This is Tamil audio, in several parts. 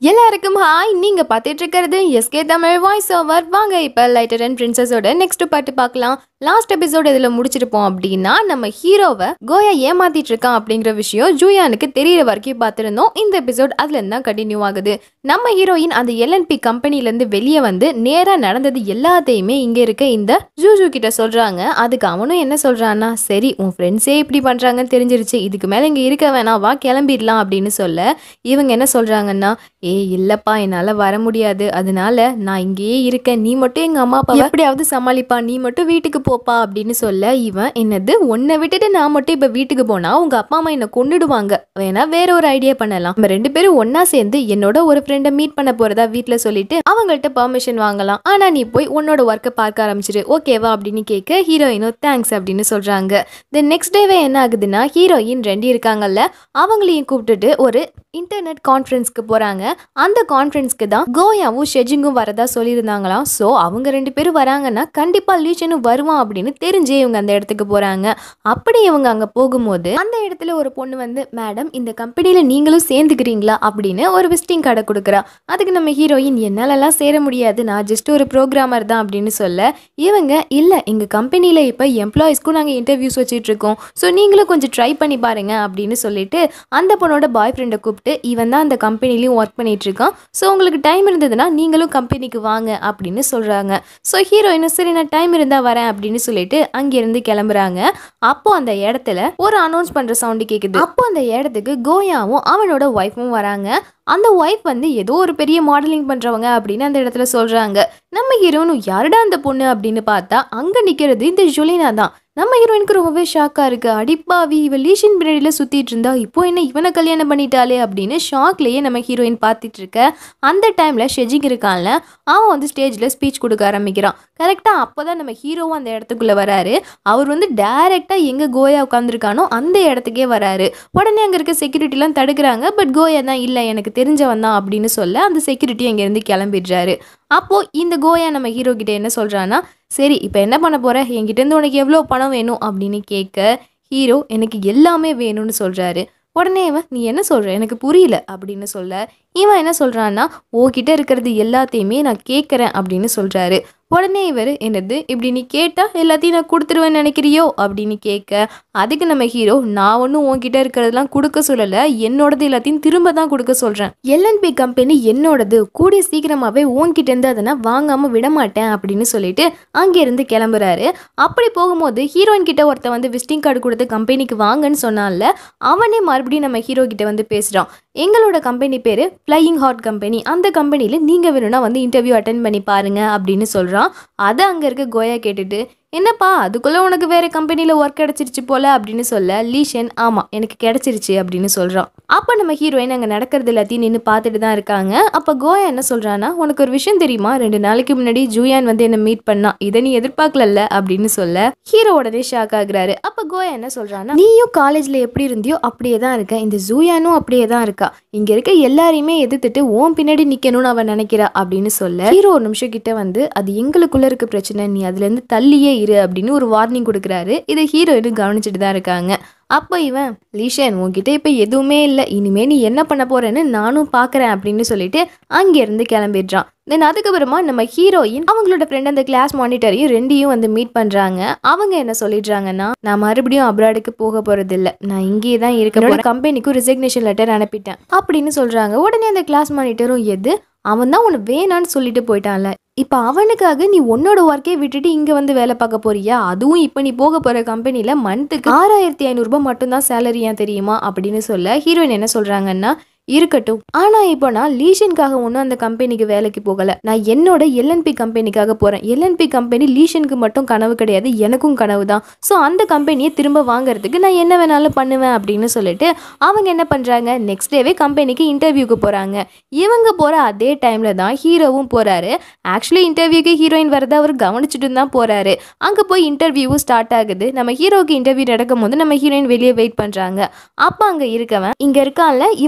எல்லாருக்கும் ஹாய் நீங்க பார்த்துட்டு இருக்கிறது எஸ்கே தமிழ் வாய்ஸ் ஓவர் வாங்க இப்போ லைட்டர் அண்ட் பிரின்சஸோட நெக்ஸ்ட் பாட்டு பார்க்கலாம் லாஸ்ட் எபிசோட் இதில் முடிச்சிருப்போம் அப்படின்னா நம்ம ஹீரோவை கோயா ஏமாத்திட்டு இருக்கான் அப்படிங்கிற விஷயம் ஜூயானுக்கு தெரியற வரைக்கும் பார்த்துருந்தோம் இந்த எபிசோட் அதுல இருந்து தான் கண்டினியூ ஆகுது நம்ம ஹீரோயின் அந்த எல்என்பி கம்பெனிலேருந்து வெளியே வந்து நேராக நடந்தது எல்லாத்தையுமே இங்கே இருக்க இந்த ஜூஜு கிட்ட சொல்றாங்க அதுக்கு அவனும் என்ன சொல்றான்னா சரி உன் ஃப்ரெண்ட்ஸே இப்படி பண்றாங்கன்னு தெரிஞ்சிருச்சு இதுக்கு மேலே இங்கே இருக்க வேணாம் வா கிளம்பிடலாம் அப்படின்னு சொல்ல இவங்க என்ன சொல்றாங்கன்னா ஏ இல்லப்பா என்னால வர முடியாது அதனால நான் இங்கேயே இருக்கேன் நீ மட்டும் எங்க அம்மா அப்பா எப்படியாவது சமாளிப்பா நீ மட்டும் வீட்டுக்கு போப்பா அப்படின்னு சொல்ல இவன் என்னது உன்னை விட்டுட்டு நான் மட்டும் இப்ப வீட்டுக்கு போனா உங்க அப்பா அம்மா என்ன கொன்னுடுவாங்க வேணா வேற ஒரு ஐடியா பண்ணலாம் நம்ம ரெண்டு பேரும் ஒண்ணா சேர்ந்து என்னோட ஒரு ஃப்ரெண்டை மீட் பண்ண போறதா வீட்ல சொல்லிட்டு அவங்கள்ட்ட பெர்மிஷன் வாங்கலாம் ஆனா நீ போய் உன்னோட ஒர்க்கை பார்க்க ஆரம்பிச்சிரு ஓகேவா அப்படின்னு கேட்க ஹீரோயினும் தேங்க்ஸ் அப்படின்னு சொல்றாங்க தென் நெக்ஸ்ட் டேவே என்ன ஆகுதுன்னா ஹீரோயின் ரெண்டு இருக்காங்கல்ல அவங்களையும் கூப்பிட்டுட்டு ஒரு இன்டர்நெட் கான்ஃபரன்ஸ்க்கு போகிறாங்க அந்த கான்ஃபரன்ஸ்க்கு தான் கோயாவும் ஷெஜிங்கும் வரதா சொல்லியிருந்தாங்களாம் ஸோ அவங்க ரெண்டு பேரும் வராங்கன்னா கண்டிப்பாக லீச்சனும் வருவான் அப்படின்னு தெரிஞ்சே இவங்க அந்த இடத்துக்கு போகிறாங்க அப்படி இவங்க அங்கே போகும்போது அந்த இடத்துல ஒரு பொண்ணு வந்து மேடம் இந்த கம்பெனியில் நீங்களும் சேர்ந்துக்கிறீங்களா அப்படின்னு ஒரு விசிட்டிங் கார்டை கொடுக்குறா அதுக்கு நம்ம ஹீரோயின் என்னாலலாம் சேர முடியாது நான் ஜஸ்ட் ஒரு ப்ரோக்ராமர் தான் அப்படின்னு சொல்ல இவங்க இல்லை எங்கள் கம்பெனியில் இப்போ எம்ப்ளாயிஸ்க்கும் நாங்கள் இன்டர்வியூஸ் வச்சிட்ருக்கோம் ஸோ நீங்களும் கொஞ்சம் ட்ரை பண்ணி பாருங்க அப்படின்னு சொல்லிட்டு அந்த பொண்ணோட பாய் ஃப்ரெண்டை கூப்பிட்டு இவன் தான் அந்த கம்பெனிலையும் ஒர்க் பண்ணிட்டு இருக்கான் ஸோ உங்களுக்கு டைம் இருந்ததுன்னா நீங்களும் கம்பெனிக்கு வாங்க அப்படின்னு சொல்கிறாங்க ஸோ ஹீரோயினும் சரி நான் டைம் இருந்தால் வரேன் அப்படின்னு சொல்லிட்டு அங்கேருந்து கிளம்புறாங்க அப்போ அந்த இடத்துல ஒரு அனௌன்ஸ் பண்ணுற சவுண்டு கேட்குது அப்போ அந்த இடத்துக்கு கோயாவும் அவனோட ஒய்ஃபும் வராங்க அந்த ஒய்ஃப் வந்து ஏதோ ஒரு பெரிய மாடலிங் பண்ணுறவங்க அப்படின்னு அந்த இடத்துல சொல்கிறாங்க நம்ம ஹீரோனும் யாருடா அந்த பொண்ணு அப்படின்னு பார்த்தா அங்கே நிற்கிறது இந்த ஜுலினா தான் நம்ம ஹீரோயினுக்கு ரொம்பவே ஷாக்காக இருக்கு அடிப்பாவி இவ லீஷன் பின்னாடியில் சுற்றிட்டு இருந்தா இப்போ என்ன இவனை கல்யாணம் பண்ணிட்டாளே அப்படின்னு ஷாக்லேயே நம்ம ஹீரோயின் பார்த்துட்டு இருக்க அந்த டைமில் ஷெஜிங் இருக்கான்ல அவன் வந்து ஸ்டேஜில் ஸ்பீச் கொடுக்க ஆரம்பிக்கிறான் கரெக்டாக அப்போ தான் நம்ம ஹீரோவும் அந்த இடத்துக்குள்ளே வராரு அவர் வந்து டைரெக்டாக எங்கே கோயா உட்காந்துருக்கானோ அந்த இடத்துக்கே வராரு உடனே அங்கே இருக்க செக்யூரிட்டிலாம் தடுக்கிறாங்க பட் கோயா தான் இல்லை எனக்கு தெரிஞ்சவன் தான் அப்படின்னு சொல்ல அந்த செக்யூரிட்டி அங்கேருந்து கிளம்பிடுறாரு அப்போது இந்த கோயா நம்ம ஹீரோ கிட்ட என்ன சொல்கிறான்னா சரி இப்போ என்ன பண்ண போகிற என்கிட்டேருந்து உனக்கு எவ்வளோ பணம் வேணும் அப்படின்னு கேட்க ஹீரோ எனக்கு எல்லாமே வேணும்னு சொல்கிறாரு உடனே இவன் நீ என்ன சொல்கிற எனக்கு புரியல அப்படின்னு சொல்ல இவன் என்ன சொல்கிறான்னா ஓகிட்ட இருக்கிறது எல்லாத்தையுமே நான் கேட்குறேன் அப்படின்னு சொல்கிறாரு உடனே இவர் என்னது இப்படி நீ கேட்டால் எல்லாத்தையும் நான் கொடுத்துருவேன்னு நினைக்கிறியோ அப்படின்னு கேட்க அதுக்கு நம்ம ஹீரோ நான் ஒன்றும் உன்கிட்ட இருக்கிறதெல்லாம் கொடுக்க சொல்லலை என்னோடது எல்லாத்தையும் திரும்ப தான் கொடுக்க சொல்கிறேன் எல்என்பி கம்பெனி என்னோடது கூடிய சீக்கிரமாகவே உன்கிட்டேருந்து அதை நான் வாங்காமல் விட மாட்டேன் அப்படின்னு சொல்லிட்டு அங்கேருந்து கிளம்புறாரு அப்படி போகும்போது ஹீரோயின் கிட்ட ஒருத்தன் வந்து விசிட்டிங் கார்டு கொடுத்து கம்பெனிக்கு வாங்கன்னு சொன்னான்ல அவனே மறுபடியும் நம்ம ஹீரோ கிட்ட வந்து பேசுகிறான் எங்களோட கம்பெனி பேர் ஃப்ளையிங் ஹாட் கம்பெனி அந்த கம்பெனியில் நீங்கள் வேணும்னா வந்து இன்டர்வியூ அட்டன் பண்ணி பாருங்க அப்படின்னு சொல்கிறான் அதை அங்கே இருக்க கோயா கேட்டுட்டு என்னப்பா அதுக்குள்ளே உனக்கு வேறு கம்பெனியில் ஒர்க் கிடச்சிருச்சு போல அப்படின்னு சொல்ல லீஷன் ஆமாம் எனக்கு கிடச்சிருச்சு அப்படின்னு சொல்கிறான் அப்போ நம்ம ஹீரோயின் அங்கே நடக்கிறது எல்லாத்தையும் நின்று பார்த்துட்டு தான் இருக்காங்க அப்போ கோயா என்ன சொல்கிறான்னா உனக்கு ஒரு விஷயம் தெரியுமா ரெண்டு நாளைக்கு முன்னாடி ஜூயான் வந்து என்னை மீட் பண்ணா இதை நீ எதிர்பார்க்கலல்ல அப்படின்னு சொல்ல ஹீரோ உடனே ஷாக் ஆகுறாரு அப்போ கோயா என்ன சொல்கிறான்னா நீயும் காலேஜில் எப்படி இருந்தியோ அப்படியே தான் இருக்க இந்த ஜூயானும் அப்படியே தான் இருக்கா இங்கே இருக்க எல்லாரையுமே எதிர்த்துட்டு ஓன் பின்னாடி நிற்கணும்னு அவன் நினைக்கிறா அப்படின்னு சொல்ல ஹீரோ ஒரு நிமிஷம் கிட்ட வந்து அது எங்களுக்குள்ள இருக்க பிரச்சனை நீ அதுலேருந்து தள்ளியே இரு அப்படின்னு ஒரு வார்னிங் கொடுக்குறாரு இதை ஹீரோயின் கவனிச்சுட்டு தான் இருக்காங்க அப்போ இவன் லீஷன் உன்கிட்ட இப்போ எதுவுமே இல்லை இனிமே நீ என்ன பண்ண போறேன்னு நானும் பார்க்குறேன் அப்படின்னு சொல்லிட்டு அங்கேருந்து கிளம்பிடுறான் தென் அதுக்கப்புறமா நம்ம ஹீரோயின் அவங்களோட ஃப்ரெண்ட் அந்த கிளாஸ் மானிட்டரையும் ரெண்டையும் வந்து மீட் பண்ணுறாங்க அவங்க என்ன சொல்லிடுறாங்கன்னா நான் மறுபடியும் அப்ராடுக்கு போக போகிறதில்ல நான் இங்கேயே தான் இருக்க போகிறேன் கம்பெனிக்கும் ரிசிக்னேஷன் லெட்டர் அனுப்பிட்டேன் அப்படின்னு சொல்கிறாங்க உடனே அந்த கிளாஸ் மானிட்டரும் எது அவன் தான் உன்னை வேணான்னு சொல்லிட்டு போயிட்டான்ல இப்போ அவனுக்காக நீ உன்னோட ஒர்க்கே விட்டுட்டு இங்கே வந்து வேலை பார்க்க போறியா அதுவும் இப்போ நீ போக போகிற கம்பெனியில் மந்த்துக்கு ஆறாயிரத்தி ஐநூறுரூபா மட்டும்தான் சேலரியா தெரியுமா அப்படின்னு சொல்ல ஹீரோயின் என்ன சொல்கிறாங்கன்னா இருக்கட்டும் ஆனா இப்போ நான் லீஷனுக்காக ஒன்றும் அந்த கம்பெனிக்கு வேலைக்கு போகல நான் என்னோட எல்என்பி கம்பெனிக்காக போறேன் எல்என்பி கம்பெனி லீஷனுக்கு மட்டும் கனவு கிடையாது எனக்கும் கனவு தான் ஸோ அந்த கம்பெனியை திரும்ப வாங்குறதுக்கு நான் என்ன வேணாலும் பண்ணுவேன் அப்படின்னு சொல்லிட்டு அவங்க என்ன பண்றாங்க நெக்ஸ்ட் டேவே கம்பெனிக்கு இன்டர்வியூக்கு போறாங்க இவங்க போற அதே டைம்ல தான் ஹீரோவும் போறாரு ஆக்சுவலி இன்டர்வியூக்கு ஹீரோயின் வரதை அவர் கவனிச்சுட்டு தான் போறாரு அங்க போய் இன்டர்வியூவும் ஸ்டார்ட் ஆகுது நம்ம ஹீரோக்கு இன்டர்வியூ நடக்கும் போது நம்ம ஹீரோயின் வெளியே வெயிட் பண்றாங்க அப்ப அங்க இருக்கவன் இங்க இருக்கான்ல இவனும் இந்த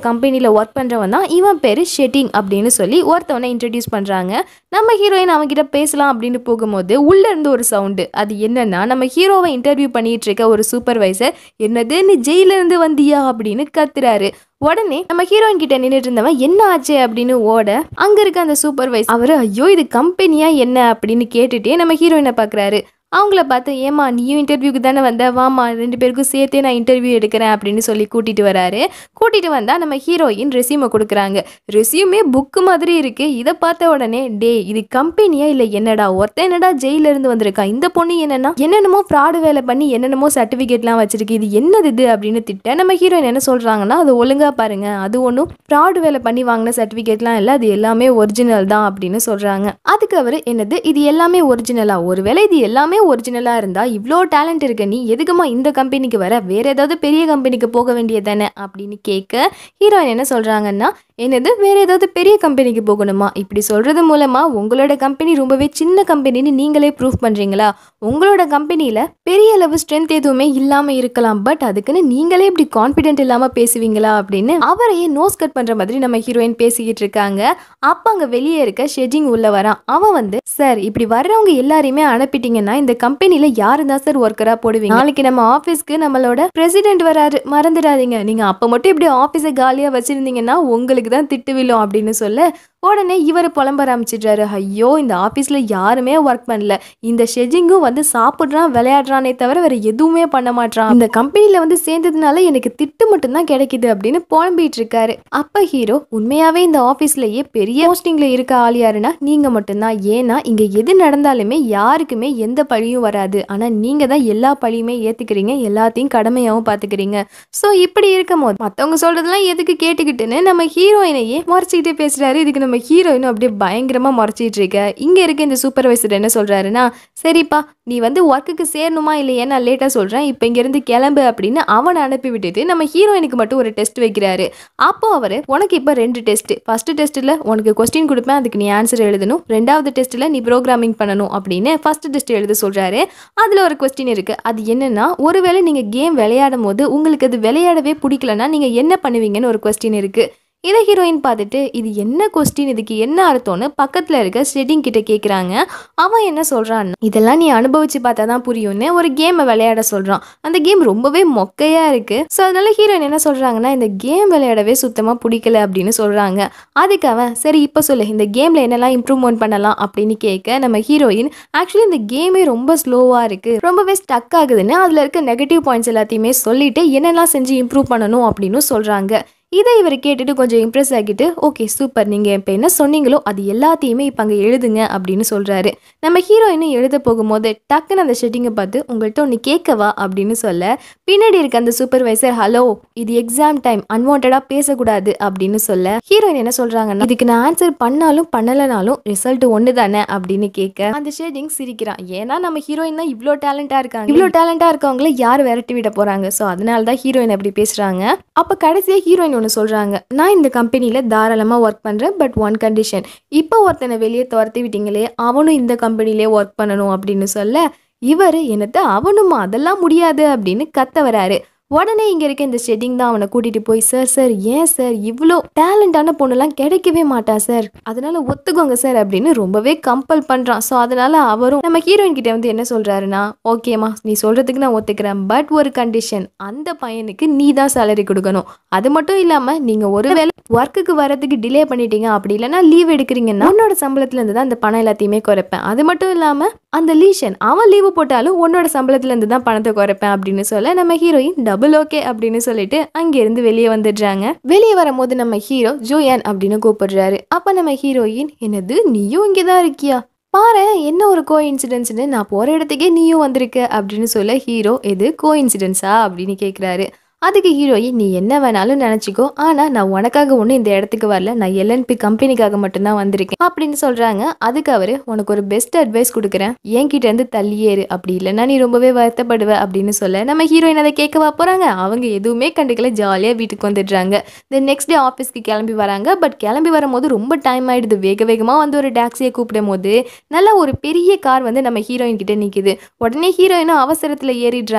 கம்பெனியில் ஒர்க் பண்ணுறவன் தான் இவன் பேர் ஷெட்டிங் அப்படின்னு சொல்லி ஒருத்தவனை இன்ட்ரடியூஸ் பண்ணுறாங்க நம்ம ஹீரோயின் அவன்கிட்ட பேசலாம் அப்படின்னு போகும்போது உள்ள இருந்து ஒரு சவுண்டு அது என்னன்னா நம்ம ஹீரோவை இன்டர்வியூ பண்ணிட்டு இருக்க ஒரு சூப்பர்வைசர் என்னது நீ ஜெயில இருந்து வந்தியா அப்படின்னு கத்துறாரு உடனே நம்ம ஹீரோயின் கிட்ட நின்றுட்டு இருந்தவன் என்ன ஆச்சு அப்படின்னு ஓட அங்க இருக்க அந்த சூப்பர்வைசர் அவரு ஐயோ இது கம்பெனியா என்ன அப்படின்னு கேட்டுட்டே நம்ம ஹீரோயினை பாக்குறாரு அவங்கள பார்த்து ஏமா நீயும் இன்டர்வியூக்கு தானே வந்த வாமா ரெண்டு பேருக்கும் சேர்த்தே நான் இன்டர்வியூ எடுக்கிறேன் அப்படின்னு சொல்லி கூட்டிட்டு வராரு கூட்டிட்டு வந்தா நம்ம ஹீரோயின் ரெசியூமை கொடுக்குறாங்க ரெசியூமே புக்கு மாதிரி இருக்கு இதை பார்த்த உடனே டே இது கம்பெனியா இல்லை என்னடா ஒருத்தன் என்னடா ஜெயில இருந்து வந்திருக்கான் இந்த பொண்ணு என்னன்னா என்னென்னமோ ஃப்ராடு வேலை பண்ணி என்னென்னமோ சர்டிஃபிகேட்லாம் வச்சிருக்கு இது என்னது இது அப்படின்னு திட்ட நம்ம ஹீரோயின் என்ன சொல்றாங்கன்னா அது ஒழுங்கா பாருங்க அது ஒன்றும் ஃப்ராடு வேலை பண்ணி வாங்கின சர்டிஃபிகேட்லாம் இல்லை அது எல்லாமே ஒரிஜினல் தான் அப்படின்னு சொல்றாங்க அதுக்கு அவர் என்னது இது எல்லாமே ஒரிஜினலா ஒருவேளை இது எல்லாமே ஒரிஜினலா இருந்தா இவ்வளோ டேலண்ட் இருக்க நீ எதுக்குமா இந்த கம்பெனிக்கு வர வேற ஏதாவது பெரிய கம்பெனிக்கு போக வேண்டியதானே அப்படின்னு கேட்க ஹீரோயின் என்ன சொல்றாங்கன்னா என்னது வேற ஏதாவது பெரிய கம்பெனிக்கு போகணுமா இப்படி சொல்றது மூலமா உங்களோட கம்பெனி ரொம்பவே சின்ன கம்பெனின்னு நீங்களே ப்ரூவ் பண்றீங்களா உங்களோட கம்பெனியில பெரிய அளவு ஸ்ட்ரென்த் எதுவுமே இல்லாம இருக்கலாம் பட் அதுக்குன்னு நீங்களே இப்படி கான்பிடென்ட் இல்லாம பேசுவீங்களா அப்படின்னு அவரையே நோஸ் கட் பண்ற மாதிரி நம்ம ஹீரோயின் பேசிக்கிட்டு இருக்காங்க அப்ப அங்க வெளியே இருக்க ஷெஜிங் உள்ள வரான் அவன் வந்து சார் இப்படி வர்றவங்க எல்லாரையுமே அனுப்பிட்டீங்கன்னா இந்த கம்பெனில யாரு தான் சார் ஒர்க்கரா போடுவீங்க நாளைக்கு நம்ம ஆபீஸ்க்கு நம்மளோட பிரசிடென்ட் வராரு மறந்துடாதீங்க நீங்க அப்ப மட்டும் இப்படி ஆபீஸை காலியா வச்சிருந்தீங்கன்னா உங்களுக்கு தான் திட்டு விழும் அப்படின்னு சொல்ல உடனே இவர் புலம்ப ஆரம்பிச்சிடுறாரு ஐயோ இந்த ஆஃபீஸில் யாருமே ஒர்க் பண்ணல இந்த ஷெஜிங்கும் வந்து சாப்பிட்றான் விளையாடுறானே தவிர வேற எதுவுமே பண்ண மாட்டான் இந்த கம்பெனியில் வந்து சேர்ந்ததுனால எனக்கு திட்டு மட்டும்தான் கிடைக்குது அப்படின்னு புலம்பிட்டு இருக்காரு அப்போ ஹீரோ உண்மையாவே இந்த ஆஃபீஸ்லயே பெரிய போஸ்டிங்ல இருக்க ஆள் யாருன்னா நீங்க மட்டும்தான் ஏன்னா இங்க எது நடந்தாலுமே யாருக்குமே எந்த பழியும் வராது ஆனா நீங்க தான் எல்லா பழியுமே ஏத்துக்கிறீங்க எல்லாத்தையும் கடமையாவும் பாத்துக்கிறீங்க ஸோ இப்படி இருக்கும் போது மற்றவங்க சொல்றதெல்லாம் எதுக்கு கேட்டுக்கிட்டுன்னு நம்ம ஹீரோயினையே முறைச்சிக்கிட்டே பேசுறாரு இதுக்கு நம்ம ஹீரோயினும் அப்படியே பயங்கரமா முறைச்சிட்டு இருக்க இங்க இருக்க இந்த சூப்பர்வைசர் என்ன சொல்றாருன்னா சரிப்பா நீ வந்து ஒர்க்குக்கு சேரணுமா இல்லையா நான் லேட்டாக சொல்கிறேன் இப்போ இங்கேருந்து கிளம்பு அப்படின்னு அவனை அனுப்பி விட்டுட்டு நம்ம ஹீரோயினுக்கு மட்டும் ஒரு டெஸ்ட் வைக்கிறாரு அப்போ அவர் உனக்கு இப்போ ரெண்டு டெஸ்ட் ஃபர்ஸ்ட் டெஸ்ட்டில் உனக்கு கொஸ்டின் கொடுப்பேன் அதுக்கு நீ ஆன்சர் எழுதணும் ரெண்டாவது டெஸ்ட்டில் நீ ப்ரோக்ராமிங் பண்ணணும் அப்படின்னு ஃபர்ஸ்ட் டெஸ்ட் எழுத சொல்கிறாரு அதில் ஒரு கொஸ்டின் இருக்குது அது என்னன்னா ஒருவேளை நீங்கள் கேம் விளையாடும் போது உங்களுக்கு அது விளையாடவே பிடிக்கலன்னா நீங்கள் என்ன பண்ணுவீங்கன்னு ஒரு கொஸ்டின் இருக்குது இதை ஹீரோயின் பார்த்துட்டு இது என்ன கொஸ்டின் இதுக்கு என்ன அர்த்தம்னு பக்கத்தில் இருக்க ஸ்டெட்டிங் கிட்ட கேட்குறாங்க அவன் என்ன சொல்கிறான் இதெல்லாம் நீ அனுபவிச்சு பார்த்தா தான் புரியும்னு ஒரு கேமை விளையாட சொல்கிறான் அந்த கேம் ரொம்பவே மொக்கையாக இருக்குது ஸோ அதனால ஹீரோயின் என்ன சொல்கிறாங்கன்னா இந்த கேம் விளையாடவே சுத்தமாக பிடிக்கல அப்படின்னு சொல்கிறாங்க அதுக்கு அவன் சரி இப்போ சொல்லு இந்த கேமில் என்னெல்லாம் இம்ப்ரூவ்மெண்ட் பண்ணலாம் அப்படின்னு கேட்க நம்ம ஹீரோயின் ஆக்சுவலி இந்த கேமே ரொம்ப ஸ்லோவாக இருக்குது ரொம்பவே ஸ்டக் ஆகுதுன்னு அதில் இருக்க நெகட்டிவ் பாயிண்ட்ஸ் எல்லாத்தையுமே சொல்லிட்டு என்னெல்லாம் செஞ்சு இம்ப்ரூவ் பண்ணணும் அப்படின்னு சொல்கிறாங்க இதை இவர் கேட்டுட்டு கொஞ்சம் இம்ப்ரெஸ் ஆகிட்டு ஓகே சூப்பர் நீங்கள் இப்போ என்ன சொன்னீங்களோ அது எல்லாத்தையுமே இப்போ அங்கே எழுதுங்க அப்படின்னு சொல்கிறாரு நம்ம ஹீரோயினும் எழுத போகும்போது டக்குன்னு அந்த ஷெட்டிங்கை பார்த்து உங்கள்கிட்ட ஒன்று கேட்கவா அப்படின்னு சொல்ல பின்னாடி இருக்க அந்த சூப்பர்வைசர் ஹலோ இது எக்ஸாம் டைம் அன்வான்டாக பேசக்கூடாது அப்படின்னு சொல்ல ஹீரோயின் என்ன சொல்கிறாங்கன்னா இதுக்கு நான் ஆன்சர் பண்ணாலும் பண்ணலைனாலும் ரிசல்ட் ஒன்று தானே அப்படின்னு கேட்க அந்த ஷேடிங் சிரிக்கிறான் ஏன்னா நம்ம ஹீரோயின் தான் இவ்வளோ டேலண்டாக இருக்காங்க இவ்வளோ டேலண்டாக இருக்கவங்கள யார் விரட்டி விட போகிறாங்க ஸோ அதனால தான் ஹீரோயின் அப்படி பேசுகிறாங்க அப்போ கடைசியாக ஹீரோயின் ஒன்று சொல்கிறாங்க நான் இந்த கம்பெனியில் தாராளமாக ஒர்க் பண்ணுறேன் பட் ஒன் கண்டிஷன் இப்போ ஒருத்தனை வெளியே துரத்தி விட்டீங்களே அவனும் இந்த கம்பெனிலே ஒர்க் பண்ணணும் அப்படின்னு சொல்ல இவர் என்னத்த அவனுமா அதெல்லாம் முடியாது அப்படின்னு கத்த வராரு உடனே இங்கே இருக்க இந்த ஷெட்டிங் தான் அவனை கூட்டிகிட்டு போய் சார் சார் ஏன் சார் இவ்வளோ டேலண்டான பொண்ணுலாம் கிடைக்கவே மாட்டா சார் அதனால ஒத்துக்கோங்க சார் அப்படின்னு ரொம்பவே கம்பல் பண்ணுறான் ஸோ அதனால அவரும் நம்ம ஹீரோயின் கிட்ட வந்து என்ன சொல்கிறாருன்னா ஓகேம்மா நீ சொல்கிறதுக்கு நான் ஒத்துக்கிறேன் பட் ஒரு கண்டிஷன் அந்த பையனுக்கு நீ தான் சேலரி கொடுக்கணும் அது மட்டும் இல்லாமல் நீங்கள் ஒருவேளை ஒர்க்குக்கு வரதுக்கு டிலே பண்ணிட்டீங்க அப்படி இல்லைன்னா லீவ் எடுக்கிறீங்கன்னா உன்னோட சம்பளத்துலேருந்து தான் அந்த பணம் எல்லாத்தையுமே குறைப்பேன் அது மட்டும் இல்லாமல் அந்த லீஷன் அவன் லீவு போட்டாலும் உன்னோட சம்பளத்துலேருந்து தான் பணத்தை குறைப்பேன் அப்படின்னு சொல்ல நம்ம ஹீரோயின் டபுள் ஓகே அப்படின்னு சொல்லிட்டு அங்கேருந்து வெளியே வந்துடுறாங்க வெளியே வரும்போது நம்ம ஹீரோ ஜோயான் அப்படின்னு கூப்பிடுறாரு அப்போ நம்ம ஹீரோயின் என்னது நீயும் இங்கே தான் இருக்கியா பாரு என்ன ஒரு கோ இன்சிடென்ட்ஸ்னு நான் போகிற இடத்துக்கே நீயும் வந்திருக்க அப்படின்னு சொல்ல ஹீரோ எது கோ இன்சிடென்ட்ஸா அப்படின்னு கேட்குறாரு அதுக்கு ஹீரோயின் நீ என்ன வேணாலும் நினச்சிக்கோ ஆனால் நான் உனக்காக ஒன்றும் இந்த இடத்துக்கு வரல நான் எல்என்பி கம்பெனிக்காக மட்டும்தான் வந்திருக்கேன் அப்படின்னு சொல்கிறாங்க அதுக்கு அவர் உனக்கு ஒரு பெஸ்ட் அட்வைஸ் கொடுக்குறேன் என்கிட்ட இருந்து தள்ளியேறு அப்படி இல்லைன்னா நீ ரொம்பவே வருத்தப்படுவ அப்படின்னு சொல்ல நம்ம ஹீரோயின் அதை கேட்கவா போகிறாங்க அவங்க எதுவுமே கண்டுக்கல ஜாலியாக வீட்டுக்கு வந்துடுறாங்க தென் நெக்ஸ்ட் டே ஆஃபீஸ்க்கு கிளம்பி வராங்க பட் கிளம்பி வரும்போது ரொம்ப டைம் ஆயிடுது வேக வேகமாக வந்து ஒரு டாக்ஸியை கூப்பிடும் போது நல்ல ஒரு பெரிய கார் வந்து நம்ம ஹீரோயின் கிட்ட நிற்குது உடனே ஹீரோயினும் அவசரத்தில் ஏறிடுறாங்க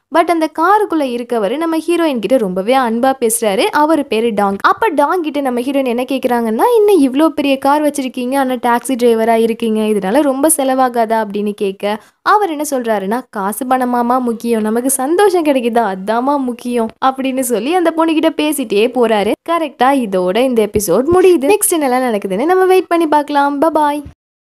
பட் அந்த காருக்குள்ள இருக்கவர் நம்ம ஹீரோயின் கிட்ட ரொம்பவே அன்பா பேசுறாரு அவர் பேரு டாங் அப்ப டாங் கிட்ட நம்ம ஹீரோயின் என்ன கேக்குறாங்கன்னா இன்னும் இவ்வளோ பெரிய கார் வச்சிருக்கீங்க ஆனா டாக்ஸி டிரைவரா இருக்கீங்க இதனால ரொம்ப செலவாகாதா அப்படின்னு கேட்க அவர் என்ன சொல்றாருன்னா காசு பணமாமா முக்கியம் நமக்கு சந்தோஷம் கிடைக்குதா அதாம்மா முக்கியம் அப்படின்னு சொல்லி அந்த பொண்ணுகிட்ட பேசிட்டே போறாரு கரெக்டா இதோட இந்த எபிசோட் முடியுது நெக்ஸ்ட் என்னெல்லாம் நடக்குதுன்னு நம்ம வெயிட் பண்ணி பார்க்கலாம் பபாய்